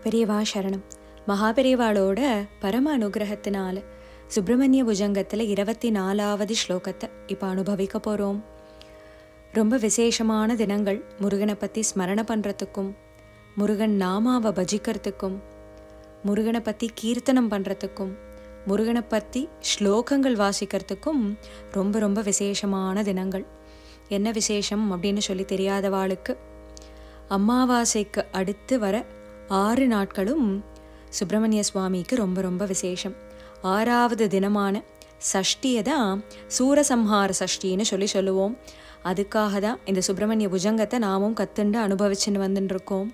பெரியவா சரணம் மகாபெரியவாளோட பரம அனுகிரகத்தினால சுப்பிரமணிய புஜங்கத்தில் இருபத்தி நாலாவது ஸ்லோகத்தை இப்போ அனுபவிக்க போகிறோம் ரொம்ப விசேஷமான தினங்கள் முருகனை பற்றி ஸ்மரண பண்ணுறதுக்கும் முருகன் நாமாவை பஜிக்கிறதுக்கும் முருகனை பற்றி கீர்த்தனம் பண்ணுறதுக்கும் முருகனை பற்றி ஸ்லோகங்கள் வாசிக்கிறதுக்கும் ரொம்ப ரொம்ப விசேஷமான தினங்கள் என்ன விசேஷம் அப்படின்னு சொல்லி தெரியாதவாளுக்கு அமாவாசைக்கு அடுத்து வர ஆறு நாட்களும் சுப்பிரமணிய சுவாமிக்கு ரொம்ப ரொம்ப விசேஷம் ஆறாவது தினமான சஷ்டியை தான் சூரசம்ஹார சஷ்டின்னு சொல்லி சொல்லுவோம் அதுக்காக தான் இந்த சுப்பிரமணிய புஜங்கத்தை நாமும் கத்துண்டு அனுபவிச்சுன்னு வந்துட்டு இருக்கோம்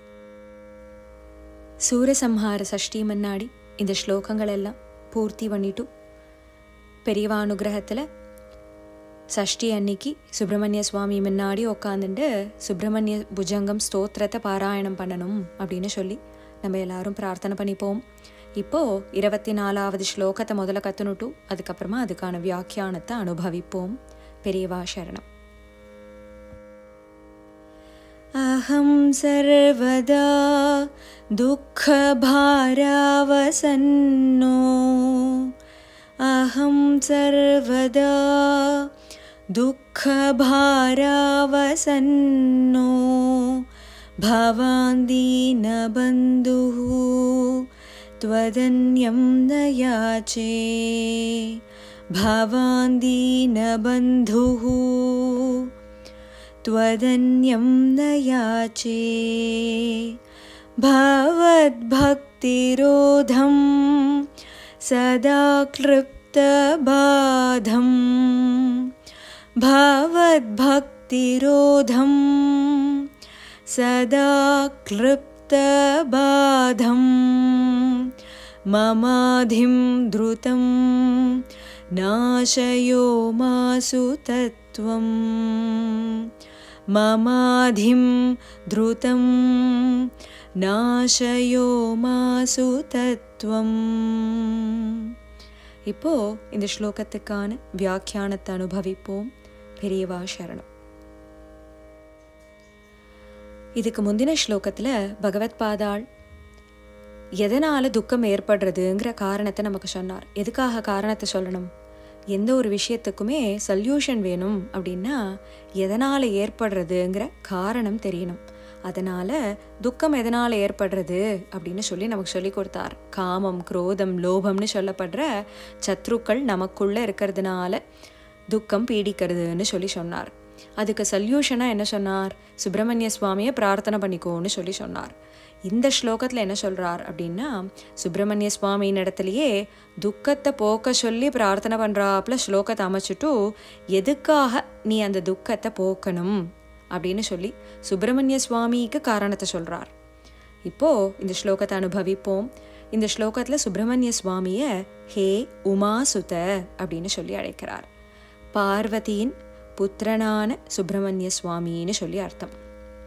சூரசம்ஹார சஷ்டி முன்னாடி இந்த ஸ்லோகங்கள் எல்லாம் பூர்த்தி பண்ணிட்டு பெரியவா அனுகிரகத்தில் சஷ்டி அன்னைக்கு சுப்பிரமணிய சுவாமி முன்னாடி உக்காந்துட்டு சுப்பிரமணிய புஜங்கம் ஸ்தோத்திரத்தை பாராயணம் பண்ணணும் அப்படின்னு சொல்லி நம்ம எல்லாரும் பிரார்த்தனை பண்ணிப்போம் இப்போ இருபத்தி நாலாவது ஸ்லோகத்தை முதல்ல கத்துனுட்டு அதுக்கப்புறமா அதுக்கான வியாக்கியானத்தை அனுபவிப்போம் பெரியவா சரணம் अहं सर्वदा दुःखभारावसन्नो अहं सर्वदा दुःखभारावसन्नो भवान् दीनबन्धुः त्वदन्यं न याचे भवान् दीनबन्धुः त्वदन्यं न याचे भवद्भक्तिरोधं सदा क्लृप्तबाधं भवद्भक्तिरोधं सदा क्लृप्तबाधं ममाधिं द्रुतं नाशयो मासु तत्त्वम् ममाधिं द्रुतं நாசயோ மாசு தத்துவம் இப்போ இந்த ஸ்லோகத்துக்கான வியாக்கியானத்தை அனுபவிப்போம் பெரியவா சரணம் இதுக்கு முந்தின ஸ்லோகத்தில் பகவத் பாதாள் எதனால துக்கம் ஏற்படுறதுங்கிற காரணத்தை நமக்கு சொன்னார் எதுக்காக காரணத்தை சொல்லணும் எந்த ஒரு விஷயத்துக்குமே சொல்யூஷன் வேணும் அப்படின்னா எதனால் ஏற்படுறதுங்கிற காரணம் தெரியணும் அதனால் துக்கம் எதனால் ஏற்படுறது அப்படின்னு சொல்லி நமக்கு சொல்லி கொடுத்தார் காமம் குரோதம் லோபம்னு சொல்லப்படுற சத்ருக்கள் நமக்குள்ளே இருக்கிறதுனால துக்கம் பீடிக்கிறதுன்னு சொல்லி சொன்னார் அதுக்கு சொல்யூஷனாக என்ன சொன்னார் சுப்பிரமணிய சுவாமியை பிரார்த்தனை பண்ணிக்கோன்னு சொல்லி சொன்னார் இந்த ஸ்லோகத்தில் என்ன சொல்கிறார் அப்படின்னா சுப்பிரமணிய சுவாமியின் இடத்துலையே துக்கத்தை போக்க சொல்லி பிரார்த்தனை பண்ணுறாப்புல ஸ்லோகத்தை அமைச்சிட்டு எதுக்காக நீ அந்த துக்கத்தை போக்கணும் அப்படின்னு சொல்லி சுப்பிரமணிய சுவாமிக்கு காரணத்தை சொல்கிறார் இப்போ இந்த ஸ்லோகத்தை அனுபவிப்போம் இந்த ஸ்லோகத்தில் சுப்பிரமணிய சுவாமியை ஹே உமாசுத அப்படின்னு சொல்லி அழைக்கிறார் பார்வதியின் புத்திரனான சுப்பிரமணிய சுவாமின்னு சொல்லி அர்த்தம்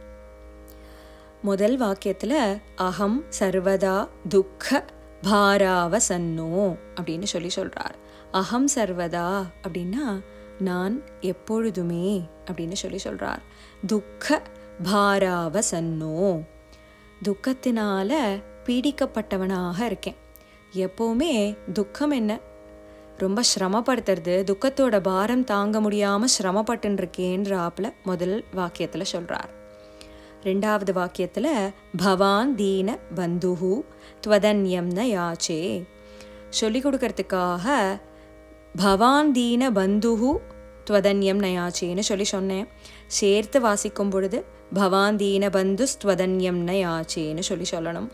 முதல் வாக்கியத்தில் அகம் சர்வதா துக்க பாராவசன்னோ அப்படின்னு சொல்லி சொல்கிறார் அகம் சர்வதா அப்படின்னா நான் எப்பொழுதுமே அப்படின்னு சொல்லி சொல்கிறார் துக்க பாராவசன்னோ துக்கத்தினால பீடிக்கப்பட்டவனாக இருக்கேன் எப்போவுமே துக்கம் என்ன ரொம்ப சிரமப்படுத்துறது துக்கத்தோட பாரம் தாங்க முடியாமல் சிரமப்பட்டுன்னு இருக்கேன்றாப்புல முதல் வாக்கியத்தில் சொல்கிறார் ரெண்டாவது வாக்கியத்தில் பவான் தீன பந்துஹு துவதன்யம் ந யாச்சே சொல்லி கொடுக்கறதுக்காக பவான் தீன பந்துஹு துவதன்யம் நயாச்சேன்னு சொல்லி சொன்னேன் சேர்த்து வாசிக்கும் பொழுது பவான் தீன பந்து ஸ்துவதன்யம் நயாச்சேன்னு சொல்லி சொல்லணும்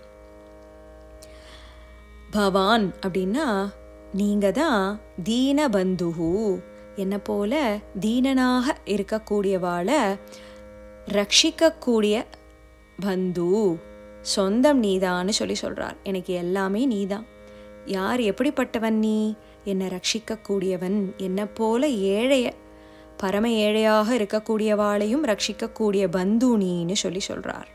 பவான் அப்படின்னா நீங்க தான் தீன பந்துஹு என்ன போல தீனனாக இருக்கக்கூடியவாளை ரட்சிக்கக்கூடிய பந்து சொந்தம் நீதான்னு சொல்லி சொல்கிறார் எனக்கு எல்லாமே நீதான் யார் எப்படிப்பட்டவன் நீ என்னை ரட்சிக்கக்கூடியவன் என்னை போல ஏழைய பரம ஏழையாக இருக்கக்கூடியவாளையும் ரட்சிக்கக்கூடிய பந்து நீன்னு சொல்லி சொல்கிறார்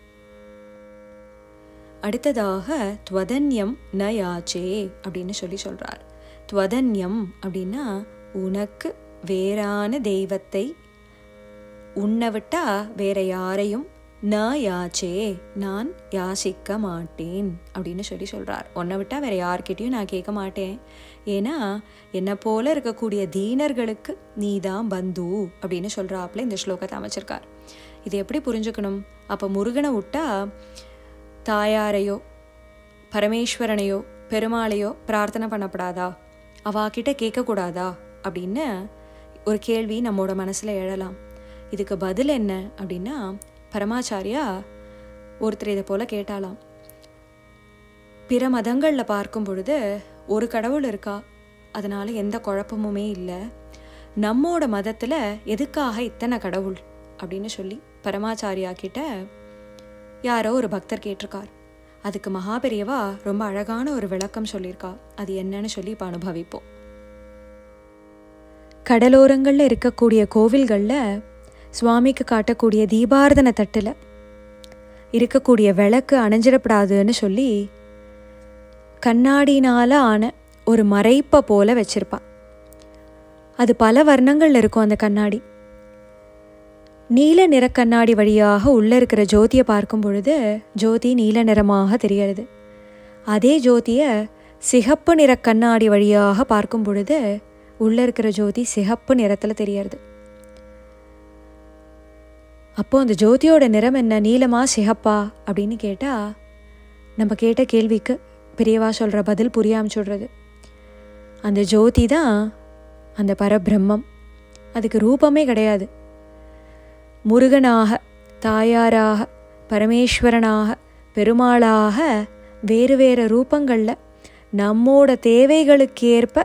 அடுத்ததாக துவதன்யம் ந யாச்சே அப்படின்னு சொல்லி சொல்கிறார் துவதன்யம் அப்படின்னா உனக்கு வேறான தெய்வத்தை உன்னை விட்டா வேற யாரையும் ந யாச்சே நான் யாசிக்க மாட்டேன் அப்படின்னு சொல்லி சொல்கிறார் உன்னை விட்டால் வேறு யார்கிட்டயும் நான் கேட்க மாட்டேன் ஏன்னா என்னை போல இருக்கக்கூடிய தீனர்களுக்கு நீ தான் பந்து அப்படின்னு சொல்கிறாப்புல இந்த ஸ்லோகத்தை அமைச்சிருக்கார் இது எப்படி புரிஞ்சுக்கணும் அப்போ முருகனை விட்டா தாயாரையோ பரமேஸ்வரனையோ பெருமாளையோ பிரார்த்தனை பண்ணப்படாதா அவாக்கிட்ட கேட்கக்கூடாதா அப்படின்னு ஒரு கேள்வி நம்மோட மனசில் எழலாம் இதுக்கு பதில் என்ன அப்படின்னா பரமாச்சாரியா ஒருத்தர் இதை போல கேட்டாலாம் பிற மதங்களில் பார்க்கும் பொழுது ஒரு கடவுள் இருக்கா அதனால எந்த குழப்பமுமே இல்லை நம்மோட மதத்தில் எதுக்காக இத்தனை கடவுள் அப்படின்னு சொல்லி பரமாச்சாரியா கிட்ட யாரோ ஒரு பக்தர் கேட்டிருக்கார் அதுக்கு மகாபெரியவா ரொம்ப அழகான ஒரு விளக்கம் சொல்லியிருக்கா அது என்னன்னு சொல்லி இப்போ அனுபவிப்போம் கடலோரங்களில் இருக்கக்கூடிய கோவில்களில் சுவாமிக்கு காட்டக்கூடிய தீபாரதன தட்டில் இருக்கக்கூடிய விளக்கு அணைஞ்சிடப்படாதுன்னு சொல்லி கண்ணாடினால ஆன ஒரு மறைப்பை போல வச்சிருப்பா அது பல வர்ணங்கள்ல இருக்கும் அந்த கண்ணாடி நீல நிற கண்ணாடி வழியாக உள்ளே இருக்கிற ஜோதியை பார்க்கும் பொழுது ஜோதி நீல நிறமாக தெரிகிறது அதே ஜோதியை சிகப்பு நிற கண்ணாடி வழியாக பார்க்கும் பொழுது உள்ளே இருக்கிற ஜோதி சிகப்பு நிறத்தில் தெரியறது அப்போ அந்த ஜோதியோட நிறம் என்ன நீலமா சிகப்பா அப்படின்னு கேட்டால் நம்ம கேட்ட கேள்விக்கு பெரியவா சொல்கிற பதில் புரியாமல் சொல்கிறது அந்த ஜோதி தான் அந்த பரபிரம்மம் அதுக்கு ரூபமே கிடையாது முருகனாக தாயாராக பரமேஸ்வரனாக பெருமாளாக வேறு வேறு ரூபங்களில் நம்மோட தேவைகளுக்கேற்ப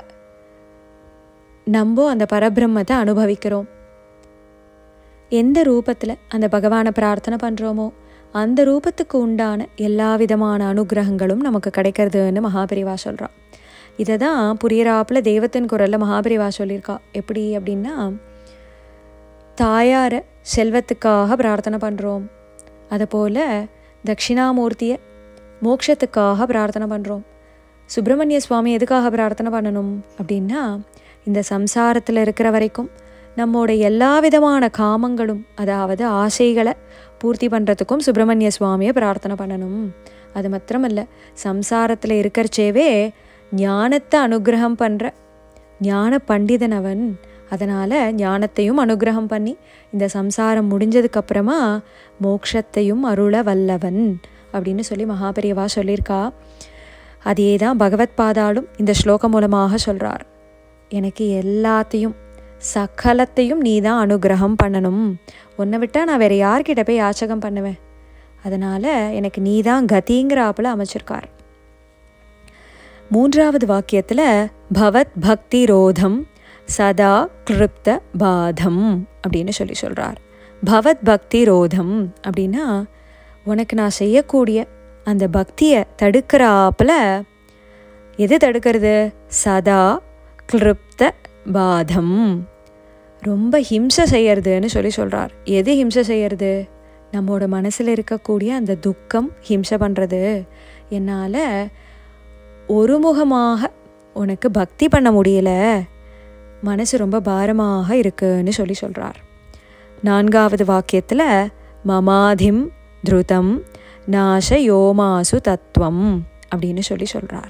நம்ம அந்த பரபிரம்மத்தை அனுபவிக்கிறோம் எந்த ரூபத்தில் அந்த பகவானை பிரார்த்தனை பண்ணுறோமோ அந்த ரூபத்துக்கு உண்டான எல்லா விதமான அனுகிரகங்களும் நமக்கு கிடைக்கிறதுன்னு மகாபெரிவா சொல்கிறான் இதை தான் புரியறாப்புல தெய்வத்தின் குரலில் மகாபெரிவா சொல்லியிருக்கா எப்படி அப்படின்னா தாயாரை செல்வத்துக்காக பிரார்த்தனை பண்ணுறோம் அதுபோல் தட்சிணாமூர்த்தியை மோட்சத்துக்காக பிரார்த்தனை பண்ணுறோம் சுப்பிரமணிய சுவாமி எதுக்காக பிரார்த்தனை பண்ணணும் அப்படின்னா இந்த சம்சாரத்தில் இருக்கிற வரைக்கும் நம்மோட எல்லா விதமான காமங்களும் அதாவது ஆசைகளை பூர்த்தி பண்ணுறதுக்கும் சுப்பிரமணிய சுவாமியை பிரார்த்தனை பண்ணணும் அது மாத்திரமல்ல சம்சாரத்தில் இருக்கிறச்சேவே ஞானத்தை அனுகிரகம் பண்ணுற ஞான பண்டிதன் அவன் அதனால் ஞானத்தையும் அனுகிரகம் பண்ணி இந்த சம்சாரம் முடிஞ்சதுக்கப்புறமா மோக்ஷத்தையும் அருள வல்லவன் அப்படின்னு சொல்லி மகாபெரியவா சொல்லியிருக்கா அதே தான் பகவத் பாதாலும் இந்த ஸ்லோகம் மூலமாக சொல்கிறார் எனக்கு எல்லாத்தையும் சகலத்தையும் நீ தான் அனுகிரகம் பண்ணணும் உன்னை விட்டால் நான் வேறு யார்கிட்ட போய் யாச்சகம் பண்ணுவேன் அதனால் எனக்கு நீ தான் கதிங்கிறாப்புல அமைச்சிருக்கார் மூன்றாவது வாக்கியத்தில் பவத் பக்தி ரோதம் சதா கிருப்த பாதம் அப்படின்னு சொல்லி சொல்கிறார் பவத் பக்தி ரோதம் அப்படின்னா உனக்கு நான் செய்யக்கூடிய அந்த பக்தியை தடுக்கிறாப்புல எது தடுக்கிறது சதா கிருப்த பாதம் ரொம்ப ஹிம்சை செய்யறதுன்னு சொல்லி சொல்கிறார் எது ஹிம்சை செய்யறது நம்மோட மனசில் இருக்கக்கூடிய அந்த துக்கம் ஹிம்சை பண்ணுறது என்னால் ஒருமுகமாக உனக்கு பக்தி பண்ண முடியல மனசு ரொம்ப பாரமாக இருக்குன்னு சொல்லி சொல்கிறார் நான்காவது வாக்கியத்தில் மமாதிம் திருதம் நாச யோமாசு தத்துவம் அப்படின்னு சொல்லி சொல்கிறார்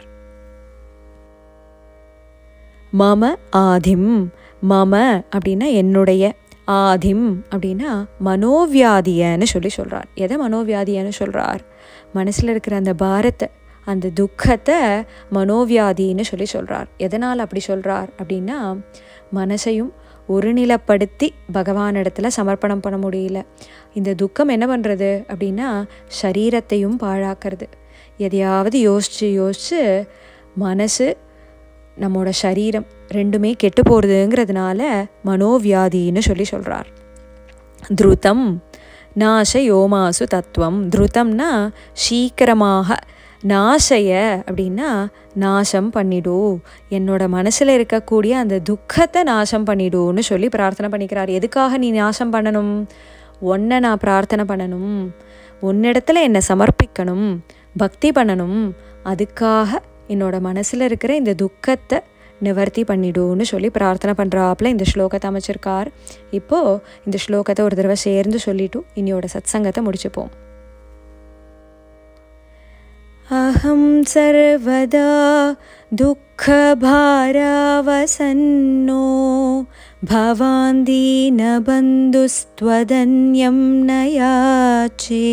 மம ஆதிம் மம அப்படின்னா என்னுடைய ஆதிம் அப்படின்னா மனோவியாதியன்னு சொல்லி சொல்கிறார் எதை மனோவியாதியன்னு சொல்கிறார் மனசில் இருக்கிற அந்த பாரத்தை அந்த துக்கத்தை மனோவியாதின்னு சொல்லி சொல்கிறார் எதனால் அப்படி சொல்கிறார் அப்படின்னா மனசையும் ஒருநிலைப்படுத்தி பகவானிடத்தில் சமர்ப்பணம் பண்ண முடியல இந்த துக்கம் என்ன பண்ணுறது அப்படின்னா சரீரத்தையும் பாழாக்கிறது எதையாவது யோசித்து யோசித்து மனசு நம்மோட சரீரம் ரெண்டுமே கெட்டு போகிறதுங்கிறதுனால மனோவியாதின்னு சொல்லி சொல்கிறார் திருத்தம் நாச யோமாசு தத்துவம் திருத்தம்னா சீக்கிரமாக நாசைய அப்படின்னா நாசம் பண்ணிடு என்னோட மனசில் இருக்கக்கூடிய அந்த துக்கத்தை நாசம் பண்ணிடுன்னு சொல்லி பிரார்த்தனை பண்ணிக்கிறார் எதுக்காக நீ நாசம் பண்ணணும் ஒன்றை நான் பிரார்த்தனை பண்ணணும் உன்னிடத்துல என்னை சமர்ப்பிக்கணும் பக்தி பண்ணணும் அதுக்காக என்னோட மனசில் இருக்கிற இந்த துக்கத்தை நிவர்த்தி பண்ணிடுன்னு சொல்லி பிரார்த்தனை பண்ணுறாப்புல இந்த ஸ்லோகத்தை அமைச்சிருக்கார் இப்போது இந்த ஸ்லோகத்தை ஒரு தடவை சேர்ந்து சொல்லிட்டு இன்னியோட சத்சங்கத்தை முடிச்சுப்போம் अहं सर्वदा दुःखभारावसन्नो भवान् दीनबन्धुस्त्वदन्यं न याचे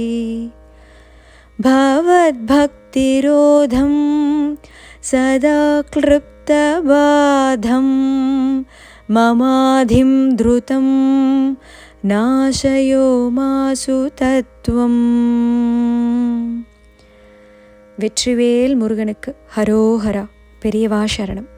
भवद्भक्तिरोधं सदा क्लृप्तबाधं ममाधिं द्रुतं नाशयो मासु तत्त्वम् வெற்றிவேல் முருகனுக்கு ஹரோஹரா பெரியவா சரணம்